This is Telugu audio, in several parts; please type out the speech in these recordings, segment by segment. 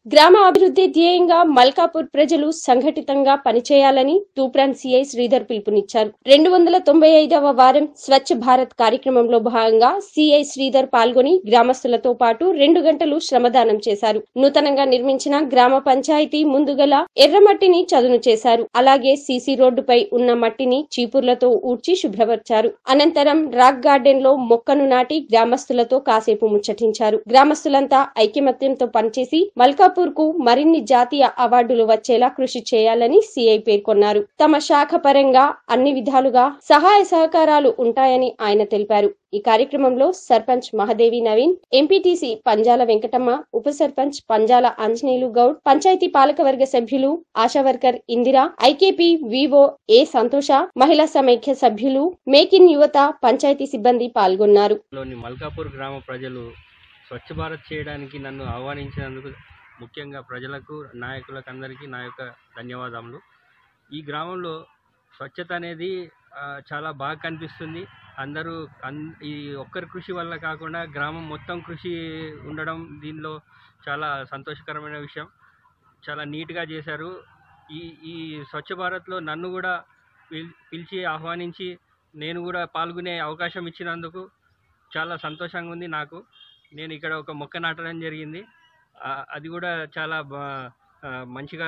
గ్రామ అభివృద్ధి ధ్యేయంగా మల్కాపూర్ ప్రజలు సంఘటితంగా పనిచేయాలని తూప్రాన్ సిఐ శ్రీధర్ పిలుపునిచ్చారు రెండు వందల తొంభై ఐదవ వారం స్వచ్ఛ భారత్ కార్యక్రమంలో భాగంగా సిఐ శ్రీధర్ పాల్గొని గ్రామస్తులతో పాటు రెండు గంటలు శ్రమదానం చేశారు నూతనంగా నిర్మించిన గ్రామ పంచాయతీ ముందుగల ఎర్రమట్టిని చదును చేశారు అలాగే సీసీ రోడ్డుపై ఉన్న మట్టిని చీపుర్లతో ఊడ్చి శుభ్రపరిచారు అనంతరం రాక్ గార్డెన్ లో మొక్కను నాటి గ్రామస్తులతో కాసేపు ముచ్చటించారు గ్రామస్తులంతా ఐకమత్యంతో పనిచేసి మల్కాపూర్ కు మరిన్ని జాతీయ అవార్డులు వచ్చేలా కృషి చేయాలని సిఐ పేర్కొన్నారు తమ శాఖ పరంగా అన్ని విధాలుగా సహాయ సహకారాలు ఉంటాయని ఆయన తెలిపారు ఈ కార్యక్రమంలో సర్పంచ్ మహదేవి నవీన్ ఎంపీటీసీ పంజాల వెంకటమ్మ ఉప సర్పంచ్ పంజాల ఆంజనేయులు గౌడ్ పంచాయతీ పాలకవర్గ సభ్యులు ASHA worker Indira IKP VO A Santosha మహిళా సమైక్య సభ్యులు మేక్ ఇన్ యువత పంచాయతీ సిబ్బంది పాల్గొన్నారు లోని మల్కాపూర్ గ్రామ ప్రజలు స్వచ్ఛ భారత్ చేయడానికి నన్ను ఆహ్వానించినందుకు ముఖ్యంగా ప్రజలకు నాయకులకు అందరికీ నా యొక్క ధన్యవాదములు ఈ గ్రామంలో స్వచ్ఛత అనేది ఆ, చాలా బాగా కనిపిస్తుంది అందరూ అన్ ఈ ఒక్కరి కృషి వల్ల కాకుండా గ్రామం మొత్తం కృషి ఉండడం దీనిలో చాలా సంతోషకరమైన విషయం చాలా నీట్గా చేశారు ఈ ఈ స్వచ్ఛ భారత్లో నన్ను కూడా పిల్ పిలిచి ఆహ్వానించి నేను కూడా పాల్గొనే అవకాశం ఇచ్చినందుకు చాలా సంతోషంగా ఉంది నాకు నేను ఇక్కడ ఒక మొక్క నాటడం జరిగింది ఆ, అది కూడా చాలా బా ఆ, మంచిగా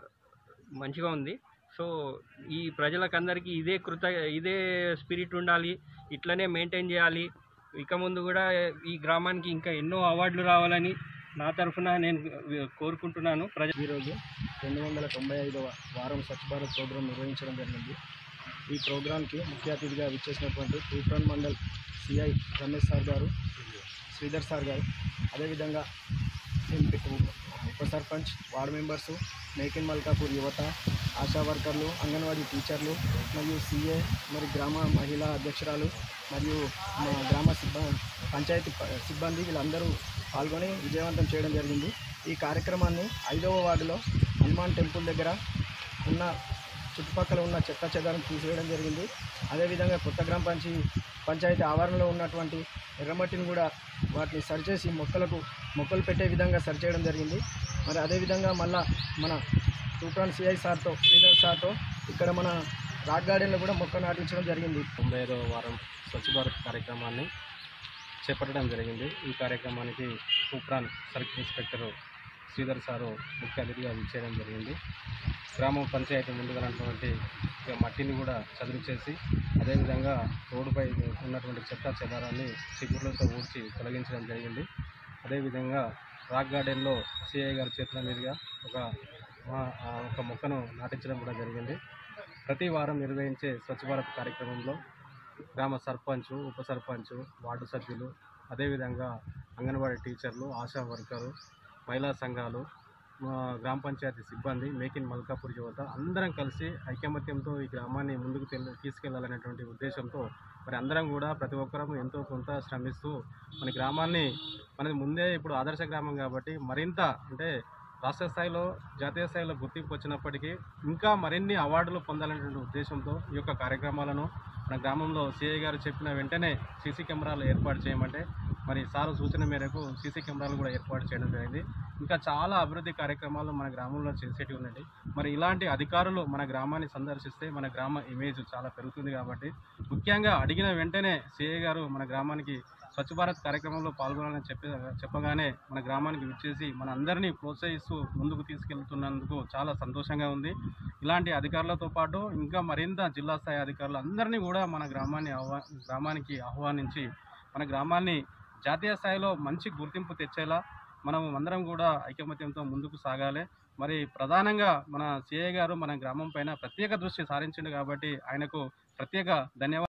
మంచిగా ఉంది సో ఈ ప్రజలకందరికీ ఇదే కృత ఇదే స్పిరిట్ ఉండాలి ఇట్లనే మెయింటైన్ చేయాలి ఇక ముందు కూడా ఈ గ్రామానికి ఇంకా ఎన్నో అవార్డులు రావాలని నా తరఫున నేను కోరుకుంటున్నాను ప్రజ ఈరోజు రెండు వందల తొంభై ఐదవ వారం స్వచ్ఛ భారత్ ప్రోగ్రాం నిర్వహించడం జరిగింది ఈ ప్రోగ్రాంకి ముఖ్య అతిథిగా విచ్చేసినటువంటి తూప్రాన్ మండల్ సిఐ రమేష్ సార్ గారు శ్రీధర్ సార్ గారు అదేవిధంగా ఎంపీ ఉప sarpanch ward members make in Malkapur యువత ఆశా వర్కర్లు అంగన్వాడీ టీచర్లు మరియు సిఏ మరి గ్రామ మహిళా అధ్యక్షురాలు మరియు మా గ్రామ సిబ్బంది పంచాయతీ ప- సిబ్బంది వీళ్ళందరూ పాల్గొని విజయవంతం చేయడం జరిగింది ఈ కార్యక్రమాన్ని ఐదవ వార్డులో హనుమాన్ టెంపుల్ దగ్గర ఉన్న చుట్టుపక్కల ఉన్న చెత్త చెదారం తీసివేయడం జరిగింది అదేవిధంగా కొత్త గ్రామ పంచి పంచాయతీ ఆవరణలో ఉన్నటువంటి ఎర్రమట్టిని కూడా వాటిని సరిచేసి మొక్కలకు మొక్కలు పెట్టే విధంగా సరిచేయడం జరిగింది మరి అదేవిధంగా మళ్ళా మన టూటాన్ సిఐ సార్తో శ్రీధర్ సార్తో ఇక్కడ మన రాక్ గార్డెన్లో కూడా మొక్క నాటించడం జరిగింది తొంభై ఐదవ వారం స్వచ్ఛ భారత్ కార్యక్రమాన్ని చేపట్టడం జరిగింది ఈ కార్యక్రమానికి Toopran circle inspector Sridhar sir ముఖ్య అతిథిగా విచ్చేయడం జరిగింది గ్రామ పంచాయతీ ముందుగా ఉన్నటువంటి ఇక మట్టిని కూడా చదును చేసి అదేవిధంగా రోడ్డుపై ఉన్నటువంటి చెత్త చెదారాన్ని చిగుర్లతో ఊడ్చి తొలగించడం జరిగింది అదేవిధంగా రాక్ గార్డెన్లో సిఐ గారి చేతుల మీదుగా ఒక మా- ఆ ఒక మొక్కను నాటించడం కూడా జరిగింది ప్రతి వారం నిర్వహించే స్వచ్ఛ భారత్ కార్యక్రమంలో గ్రామ సర్పంచ్ ఉప సర్పంచ్ వార్డు సభ్యులు అదేవిధంగా అంగన్వాడీ టీచర్లు ఆశా వర్కరు మహిళా సంఘాలు మా గ్రామ పంచాయతీ సిబ్బంది మేక్ ఇన్ మల్కాపూర్ యువత అందరం కలిసి ఐకమత్యంతో ఈ గ్రామాన్ని ముందుకు తెల్- తీసుకెళ్లాలనేటువంటి ఉద్దేశంతో మరి అందరం కూడా ప్రతి ఒక్కరము ఎంతో కొంత శ్రమిస్తూ మన గ్రామాన్ని మనది ముందే ఇప్పుడు ఆదర్శ గ్రామం కాబట్టి మరింత అంటే రాష్ట్ర స్థాయిలో జాతీయ స్థాయిలో గుర్తింపు వచ్చినప్పటికీ ఇంకా మరిన్ని అవార్డులు పొందాలనేటువంటి ఉద్దేశంతో ఈ యొక్క కార్యక్రమాలను మన గ్రామంలో సిఐ గారు చెప్పిన వెంటనే సీసీ కెమెరాలు ఏర్పాటు చేయమంటే మరి సారు సూచన మేరకు సీసీ కెమెరాలు కూడా ఏర్పాటు చేయడం జరిగింది ఇంకా చాలా అభివృద్ధి కార్యక్రమాలు మన గ్రామంలో చేసేటివి ఉన్నాయి మరి ఇలాంటి అధికారులు మన గ్రామాన్ని సందర్శిస్తే మన గ్రామ ఇమేజ్ చాలా పెరుగుతుంది కాబట్టి ముఖ్యంగా అడిగిన వెంటనే సిఐ గారు మన గ్రామానికి స్వచ్ఛ భారత్ కార్యక్రమంలో పాల్గొనాలని చెప్పి చెప్పగానే మన గ్రామానికి విచ్చేసి మన అందరినీ ప్రోత్సహిస్తూ ముందుకు తీసుకెళ్తున్నందుకు చాలా సంతోషంగా ఉంది ఇలాంటి అధికారులతో పాటు ఇంకా మరింత జిల్లా స్థాయి అధికారులు అందరినీ కూడా మన గ్రామాన్ని ఆహ్వా గ్రామానికి ఆహ్వానించి మన గ్రామాన్ని జాతీయ స్థాయిలో మంచి గుర్తింపు తెచ్చేలా మనం అందరం కూడా ఐకమత్యంతో ముందుకు సాగాలి మరి ప్రధానంగా మన సిఐ గారు మన గ్రామం పైన ప్రత్యేక దృష్టి సారించిండు కాబట్టి ఆయనకు ప్రత్యేక ధన్యవాదాలు